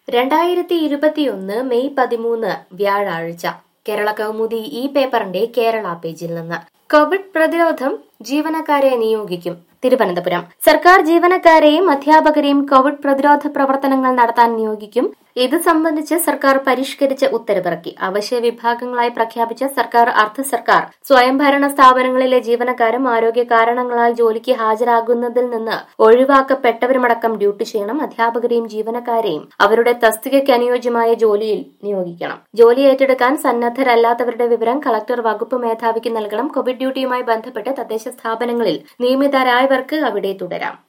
രണ്ടായിരത്തി ഇരുപത്തിയൊന്ന് മെയ് പതിമൂന്ന് വ്യാഴാഴ്ച കേരള കൗമുദി ഈ പേപ്പറിന്റെ കേരള പേജിൽ നിന്ന് കോവിഡ് പ്രതിരോധം ജീവനക്കാരെ നിയോഗിക്കും തിരുവനന്തപുരം സർക്കാർ ജീവനക്കാരെയും അധ്യാപകരെയും കോവിഡ് പ്രതിരോധ പ്രവർത്തനങ്ങൾ നടത്താൻ നിയോഗിക്കും ഇത് സംബന്ധിച്ച് സർക്കാർ പരിഷ്കരിച്ച ഉത്തരവിറക്കി അവശ്യ വിഭാഗങ്ങളായി പ്രഖ്യാപിച്ച സർക്കാർ അർദ്ധ സർക്കാർ സ്വയംഭരണ സ്ഥാപനങ്ങളിലെ ജീവനക്കാരും ആരോഗ്യ കാരണങ്ങളാൽ ജോലിക്ക് ഹാജരാകുന്നതിൽ നിന്ന് ഒഴിവാക്കപ്പെട്ടവരുമടക്കം ഡ്യൂട്ടി ചെയ്യണം അധ്യാപകരെയും ജീവനക്കാരെയും അവരുടെ തസ്തികയ്ക്ക് അനുയോജ്യമായ ജോലിയിൽ നിയോഗിക്കണം ജോലി ഏറ്റെടുക്കാൻ സന്നദ്ധരല്ലാത്തവരുടെ വിവരം കളക്ടർ വകുപ്പ് മേധാവിക്ക് നൽകണം കോവിഡ് ഡ്യൂട്ടിയുമായി ബന്ധപ്പെട്ട് തദ്ദേശ സ്ഥാപനങ്ങളിൽ നിയമിതരായവർക്ക് അവിടെ തുടരാം